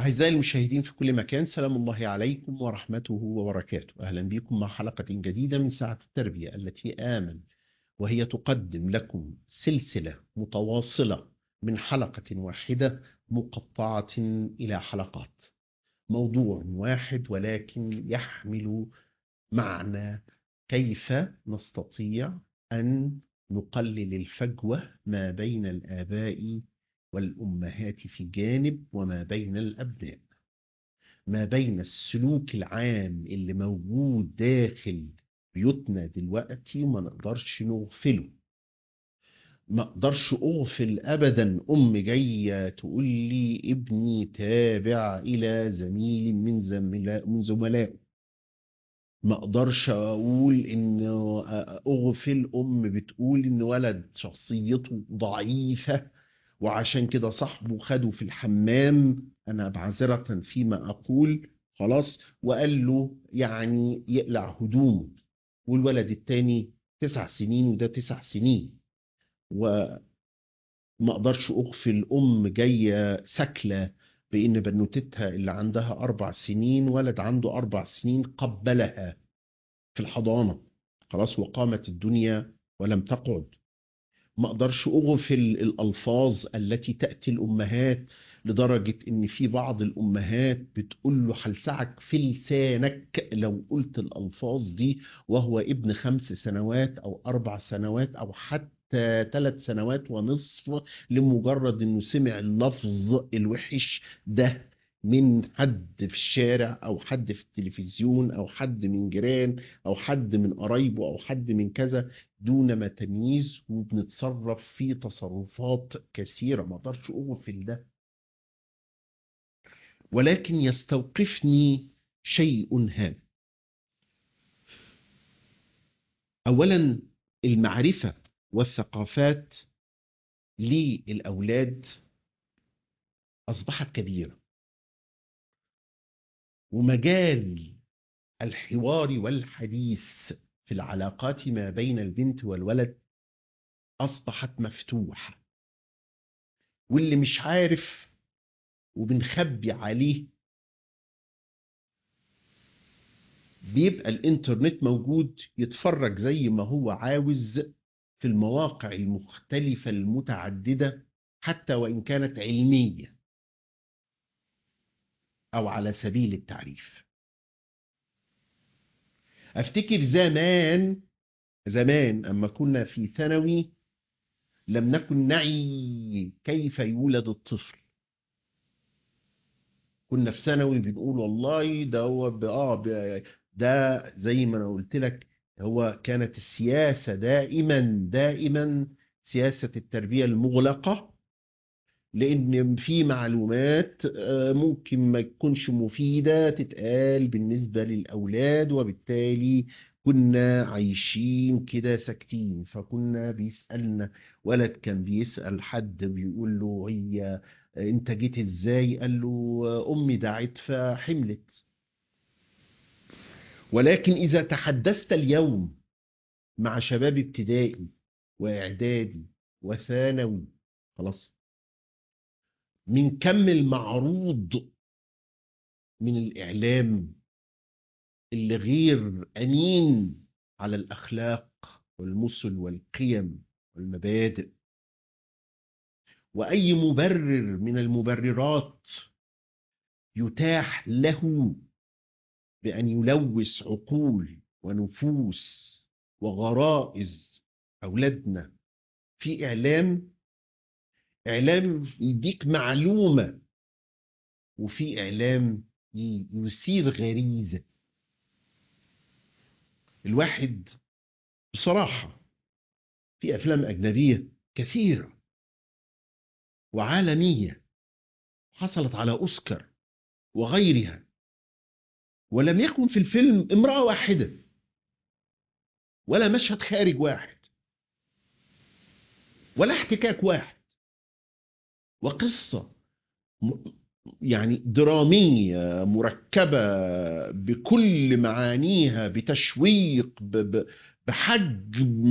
أعزائي المشاهدين في كل مكان سلام الله عليكم ورحمته وبركاته أهلا بكم مع حلقة جديدة من ساعة التربية التي آمن وهي تقدم لكم سلسلة متواصلة من حلقة واحدة مقطعة إلى حلقات موضوع واحد ولكن يحمل معنى كيف نستطيع أن نقلل الفجوة ما بين الآباء والأمهات في جانب وما بين الأبناء ما بين السلوك العام اللي موجود داخل بيوتنا دلوقتي ما نقدرش نغفله ما اقدرش اغفل ابدا ام جايه تقول لي ابني تابع الى زميل من زملاء من زملائه ما اقدرش اقول ان اغفل ام بتقول ان ولد شخصيته ضعيفه وعشان كده صاحبه خده في الحمام انا بعذرة فيما اقول خلاص وقال له يعني يقلع هدومه والولد التاني تسع سنين وده تسع سنين وما اقدرش اغفل ام جايه سكله بان بنوتتها اللي عندها اربع سنين ولد عنده اربع سنين قبلها في الحضانه خلاص وقامت الدنيا ولم تقعد ما اقدرش اغفل الالفاظ التي تاتي الامهات لدرجه ان في بعض الامهات بتقول له هلسعك في لسانك لو قلت الالفاظ دي وهو ابن خمس سنوات او اربع سنوات او حتى ثلاث سنوات ونصف لمجرد انه سمع اللفظ الوحش ده من حد في الشارع او حد في التلفزيون او حد من جيران او حد من قرايبه او حد من كذا دون ما تمييز وبنتصرف في تصرفات كثيره ما اقدرش اغفل ده ولكن يستوقفني شيء هام اولا المعرفه والثقافات للاولاد اصبحت كبيره ومجال الحوار والحديث في العلاقات ما بين البنت والولد أصبحت مفتوحة واللي مش عارف وبنخبي عليه بيبقى الانترنت موجود يتفرج زي ما هو عاوز في المواقع المختلفة المتعددة حتى وإن كانت علمية أو على سبيل التعريف أفتكر زمان زمان أما كنا في ثانوي لم نكن نعي كيف يولد الطفل كنا في ثانوي بنقول والله ده هو اه ده زي ما انا قلت لك هو كانت السياسه دائما دائما سياسه التربيه المغلقه لان في معلومات ممكن ما تكونش مفيده تتقال بالنسبه للاولاد وبالتالي كنا عايشين كده ساكتين فكنا بيسالنا ولد كان بيسال حد بيقول له هي انت جيت ازاي قال له امي دعت فحملت ولكن اذا تحدثت اليوم مع شباب ابتدائي واعدادي وثانوي خلاص من كم المعروض من الإعلام اللي غير أمين على الأخلاق والمثل والقيم والمبادئ وأي مبرر من المبررات يتاح له بأن يلوث عقول ونفوس وغرائز أولادنا في إعلام اعلام يديك معلومه وفي اعلام يثير غريزه الواحد بصراحه في افلام اجنبيه كثيره وعالميه حصلت على اوسكار وغيرها ولم يكن في الفيلم امراه واحده ولا مشهد خارج واحد ولا احتكاك واحد وقصة يعني درامية مركبة بكل معانيها بتشويق بحجم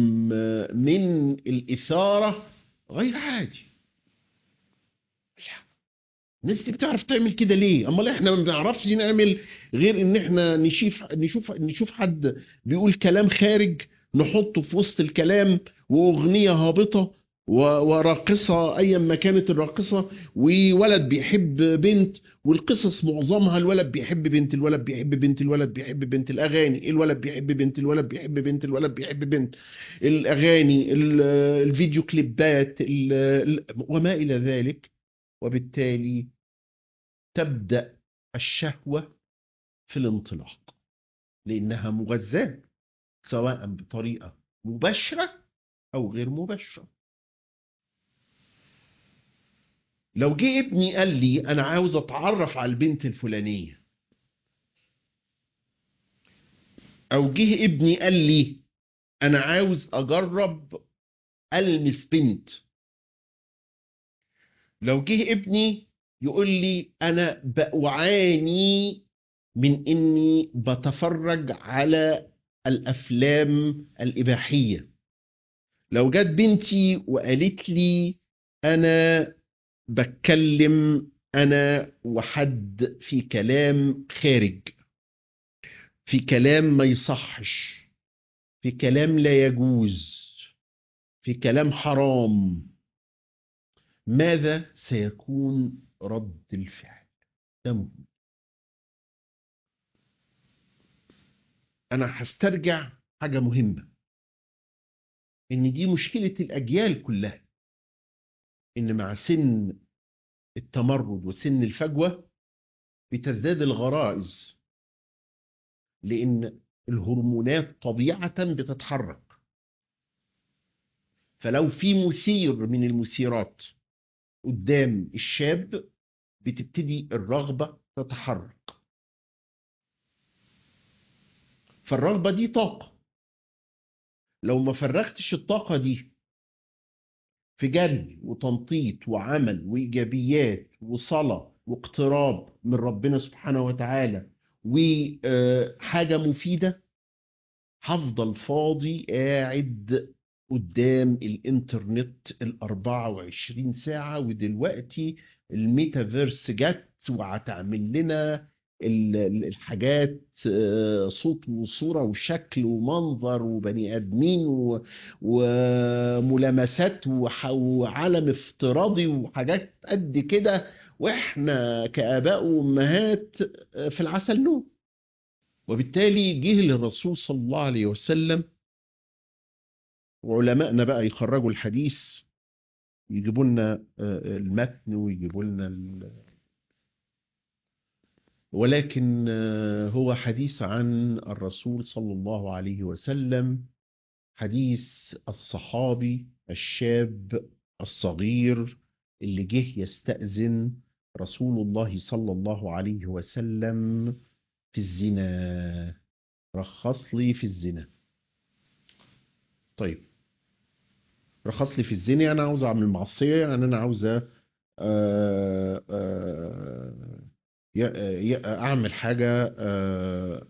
من الإثارة غير عادي الناس دي بتعرف تعمل كده ليه امال احنا ما بنعرفش نعمل غير ان احنا نشوف نشوف نشوف حد بيقول كلام خارج نحطه في وسط الكلام واغنيه هابطه و- وراقصه ايا ما كانت الراقصه وولد بيحب بنت والقصص معظمها الولد بيحب بنت الولد بيحب بنت الولد بيحب بنت الاغاني الولد بيحب بنت الولد بيحب بنت الولد بيحب بنت الاغاني ال- الفيديو كليبات ال- ال- وما الى ذلك وبالتالي تبدا الشهوه في الانطلاق لانها مغذاه سواء بطريقه مباشره او غير مباشره لو جه ابني قال لي انا عاوز اتعرف على البنت الفلانيه او جه ابني قال لي انا عاوز اجرب المس بنت لو جه ابني يقول لي انا بعاني من اني بتفرج على الافلام الاباحيه لو جت بنتي وقالت لي انا بتكلم انا وحد في كلام خارج في كلام ما يصحش في كلام لا يجوز في كلام حرام ماذا سيكون رد الفعل ده مهم انا هسترجع حاجه مهمه ان دي مشكله الاجيال كلها ان مع سن التمرد وسن الفجوه بتزداد الغرائز لان الهرمونات طبيعه بتتحرك فلو في مثير من المثيرات قدام الشاب بتبتدي الرغبه تتحرك فالرغبه دي طاقه لو ما فرغتش الطاقه دي في جري وتنطيط وعمل وايجابيات وصلاه واقتراب من ربنا سبحانه وتعالى وحاجه مفيده هفضل فاضي قاعد قدام الانترنت ال 24 ساعه ودلوقتي الميتافيرس جت وهتعمل لنا ال- ال- الحاجات آه، صوت وصوره وشكل ومنظر وبني ادمين و- وملامسات وح- وعالم افتراضي وحاجات قد كده واحنا كاباء وامهات آه، في العسل نوم وبالتالي جه للرسول صلى الله عليه وسلم وعلمائنا بقى يخرجوا الحديث يجيبوا لنا آه، المتن ويجيبوا لنا ال... ولكن آه، هو حديث عن الرسول صلى الله عليه وسلم حديث الصحابي الشاب الصغير اللي جه يستأذن رسول الله صلى الله عليه وسلم في الزنا رخص لي في الزنا طيب رخص لي في الزنا يعني انا عاوز اعمل معصيه يعني انا عاوز آه، آه، ي- ي- اعمل حاجه آه،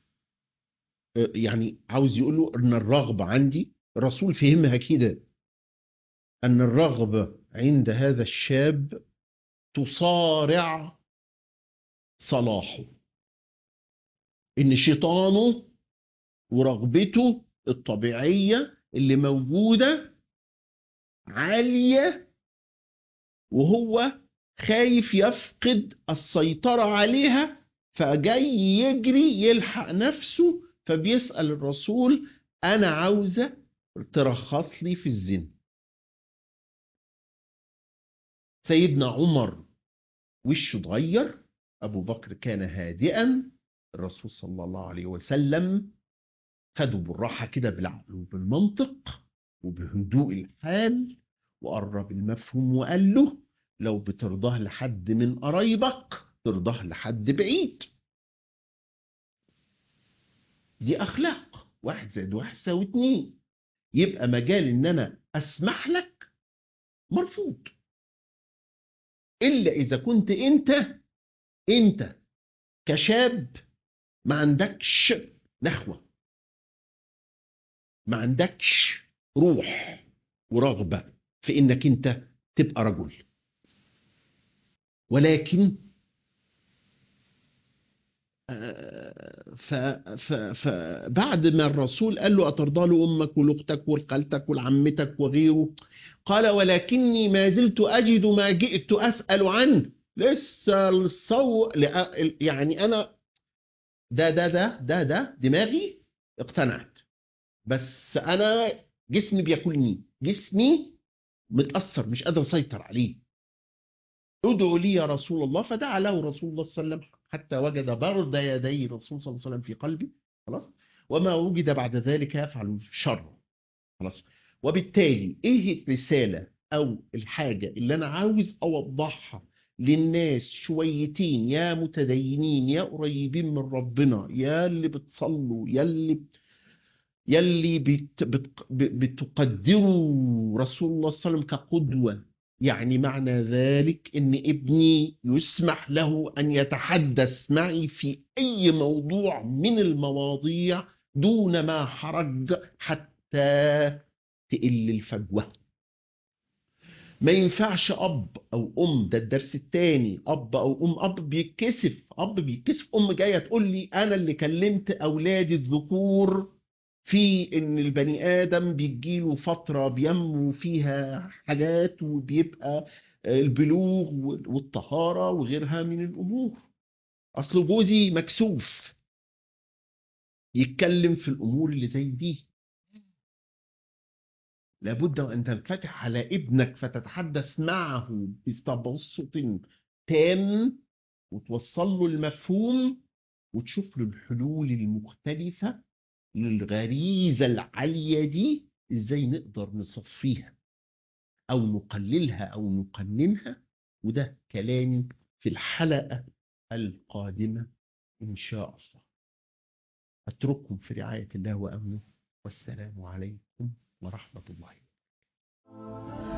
يعني عاوز يقول له ان الرغبه عندي الرسول فهمها كده ان الرغبه عند هذا الشاب تصارع صلاحه ان شيطانه ورغبته الطبيعيه اللي موجوده عاليه وهو خايف يفقد السيطره عليها فجاي يجري يلحق نفسه فبيسال الرسول انا عاوزه ترخص لي في الزنا سيدنا عمر وشه اتغير ابو بكر كان هادئا الرسول صلى الله عليه وسلم خده بالراحه كده بالعقل وبالمنطق وبهدوء الحال وقرب المفهوم وقال له لو بترضاه لحد من قرايبك ترضاه لحد بعيد دي اخلاق واحد زائد واحد يساوي اتنين يبقى مجال ان انا اسمح لك مرفوض الا اذا كنت انت انت كشاب ما عندكش نخوه ما عندكش روح ورغبه في انك انت تبقى رجل ولكن آه، ف- ف- فبعد ما الرسول قال له أترضى له أمك ولأختك ولخالتك ولعمتك وغيره قال ولكني ما زلت أجد ما جئت أسأل عنه لسه الصو لأ- يعني أنا ده ده ده ده ده دماغي اقتنعت بس أنا جسمي بياكلني جسمي متأثر مش قادر أسيطر عليه ادعوا لي يا رسول الله فدعا له رسول الله صلى الله عليه وسلم حتى وجد برد يدي الرسول صلى الله عليه وسلم في قلبه خلاص وما وجد بعد ذلك يفعل شر خلاص وبالتالي ايه الرسالة او الحاجة اللي انا عاوز اوضحها للناس شويتين يا متدينين يا قريبين من ربنا يا اللي بتصلوا يا اللي يا اللي بت بت بتقدروا رسول الله صلى الله عليه وسلم كقدوة يعني معنى ذلك ان ابني يسمح له ان يتحدث معي في اي موضوع من المواضيع دون ما حرج حتى تقل الفجوة ما ينفعش اب او ام ده الدرس الثاني اب او ام اب بيتكسف اب بيتكسف ام جايه تقول لي انا اللي كلمت اولادي الذكور في ان البني ادم بيجيله فتره بينمو فيها حاجات وبيبقى البلوغ والطهاره وغيرها من الامور اصل جوزي مكسوف يتكلم في الامور اللي زي دي لابد وان تنفتح على ابنك فتتحدث معه بتبسط تام وتوصل له المفهوم وتشوف له الحلول المختلفه للغريزة العالية دي ازاي نقدر نصفيها او نقللها او نقننها وده كلامي في الحلقة القادمة ان شاء الله اترككم في رعاية الله وامنه والسلام عليكم ورحمة الله